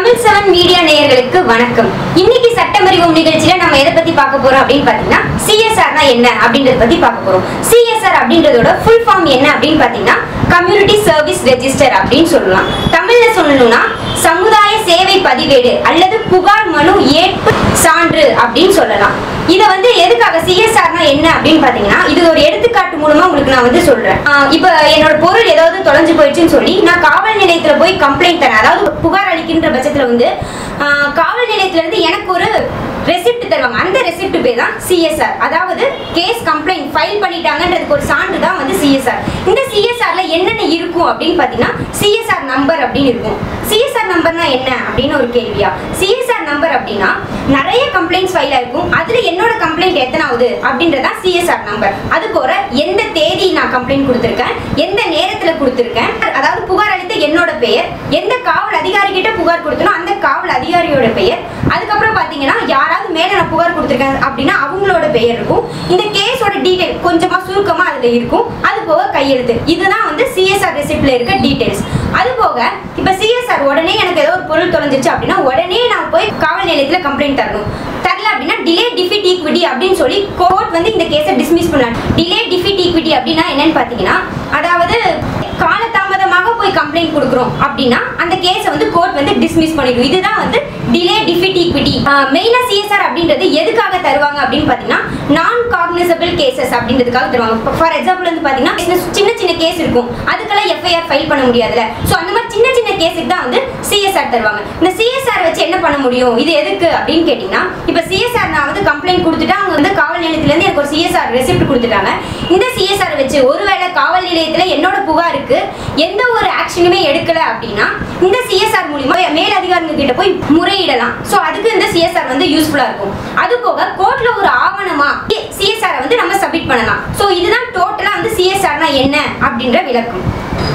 Tamil seven media நேயர்களுக்கு வணக்கம் இன்னைக்கு சட்டமறிவோம் நிகழ்ச்சியில நம்ம எதை பத்தி பார்க்க போறோம் அப்படின்னு பாத்தீங்கன்னா சிஎஸ்ஆர்னா என்ன அப்படின்றத பத்தி பார்க்க போறோம் சிஎஸ்ஆர் அப்படின்றதோட ஃபுல் ஃபார்ம் என்ன அப்படின்னு பாத்தீங்கன்னா கம்யூனிட்டி சர்வீஸ் ரெஜிஸ்டர் அப்படின்னு சொல்லலாம் தமிழ்ல சொல்லணும்னா சமுதாய சேவை பதிவேடு அல்லது புகார் மனு ஏற்பு சான்று அப்படின்னு சொல்லலாம் இதை வந்து எதுக்காக சிஎஸ்ஆர்னா என்ன அப்படின்னு பாத்தீங்கன்னா இது ஒரு எடுத்துக்காட்டு மூலமா உங்களுக்கு நான் வந்து சொல்றேன் ஆஹ் இப்ப என்னோட பொருள் ஏதாவது தொலைஞ்சு போயிடுச்சுன்னு சொல்லி நான் காவல் நிலையத்துல போய் கம்ப்ளைண்ட் தரேன் அதாவது புகார் அளிக்கின்ற பட்சத்துல வந்து ஆஹ் காவல் நிலையத்துல இருந்து எனக்கு ஒரு ரெசிப்ட் தருவாங்க அந்த ரெசிப்ட் பேர் தான் சிஎஸ்ஆர் அதாவது கேஸ் கம்ப்ளைண்ட் ஃபைல் பண்ணிட்டாங்கன்றதுக்கு ஒரு சான்று தான் வந்து சிஎஸ்ஆர் இந்த சிஎஸ்ஆர்ல என்னென்ன இருக்கும் அப்படின்னு பாத்தீங்கன்னா சிஎஸ்ஆர் நம்பர் அப்படின்னு இருக்கும் சிஎஸ்ஆர் நம்பர்னா என்ன அப்படின்னு ஒரு கேள்வியா சிஎஸ்ஆர் நம்பர் அப்படின்னா நிறைய கம்ப்ளைண்ட்ஸ் ஃபைல் ஆயிருக்கும் அதுல என்னோட கம்ப்ளைண்ட் எத்தனாவது அப்படின்றதா சிஎஸ்ஆர் நம்பர் அது போற எந்த தேதி நான் கம்ப்ளைண்ட் கொடுத்துருக்கேன் எந்த நேரத்துல கொடுத்துருக்கேன் அதாவது புகார் அளித்த என்னோட பெயர் எந்த காவல் அதிகாரி கிட்ட புகார் கொடுத்தனோ அந்த காவல் அதிகாரியோட பெயர் அதுக்கப்புறம் பாத்தீங்கன்னா யாராவது மேல நான் புகார் கொடுத்துருக்கேன் அப்படின்னா அவங்களோட பெயர் இருக்கும் இந்த கேஸோட டீடைல் கொஞ்சமா சுருக்கமா அதுல இருக்கும் அது போக கையெழுத்து இதுதான் வந்து சிஎஸ்ஆர் ரெசிப்ட்ல இருக்க டீடைல்ஸ் அது போக இப்ப சிஎஸ்ஆர் உடனே எனக்கு ஏதோ ஒரு பொருள் தொலைஞ்சிருச்சு அப்படின்னா உடனே நான் போய் காவல் நிலையத்துல கம்ப்ளைண்ட் தரணும் தரல அப்படின்னா டிலே டிஃபிட் ஈக்விட்டி அப்படின்னு சொல்லி கோர்ட் வந்து இந்த கேஸை டிஸ்மிஸ் பண்ணலாம் டிலே டிஃபிட் ஈக்விட்டி அப்படின்னா என்னன்னு பாத்தீங்கன்னா அதாவது காலதாமதமாக போய் கம்ப்ளைண்ட் கொடுக்குறோம் அப்படின்னா அந்த கேஸை வந்து கோர்ட் வந்து டிஸ்மிஸ் பண்ணிடும் இதுதான் வந்து டிலே டிஃபிட் ஈக்விட்டி மெயினா சிஎஸ்ஆர் அப்படின்றது எதுக்காக தருவாங்க அப்படின்னு பாத்தீங்கன்னா நான் காக்னிசபிள் கேசஸ் அப்படின்றதுக்காக தருவாங்க ஃபார் எக்ஸாம்பிள் வந்து பாத்தீங்கன்னா சின்ன- சின்ன சின்ன கேஸ் இருக்கும் அதுக்கெல்லாம் எஃப்ஐஆர் ஃபைல் பண்ண முடியாதுல ஸோ அந்த மாதிரி சின்ன சின்ன கேஸுக்கு தான் வந்து சிஎஸ்ஆர் தருவாங்க இந்த சிஎஸ்ஆர் வச்சு என்ன பண்ண முடியும் இது எதுக்கு அப்படின்னு கேட்டிங்கன்னா இப்போ சிஎஸ்ஆர் நான் வந்து கம்ப்ளைண்ட் கொடுத்துட்டு அவங்க வந்து காவல் நிலையத்துலேருந்து எனக்கு ஒரு சிஎஸ்ஆர் ரெசிப்ட் கொடுத்துட்டாங்க இந்த சிஎஸ்ஆர் வச்சு ஒருவேளை காவல் நிலையத்தில் என்னோட புகாருக்கு எந்த ஒரு ஆக்ஷனுமே எடுக்கல அப்படின்னா இந்த சிஎஸ்ஆர் மூலியமா மேல் அதிகாரிகள் கிட்ட போய் முறையிடலாம் ஸோ அதுக்கு இந்த சிஎஸ்ஆர் வந்து யூஸ்ஃபுல்லா இருக்கும் அது போக கோர்ட்ல ஒரு ஆவணமா சிஎஸ்ஆர் வந்து நம்ம சப்மிட் பண்ணலாம் ஸோ இதுதான் டோட்டலா வந்து சிஎஸ்ஆர்னா என்ன அப்படின்ற விளக்கம்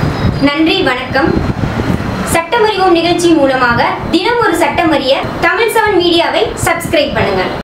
நன்றி வணக்கம் சட்டமறிவோம் நிகழ்ச்சி மூலமாக தினம் ஒரு சட்டமறிய தமிழ் செவன் மீடியாவை சப்ஸ்கிரைப் பண்ணுங்க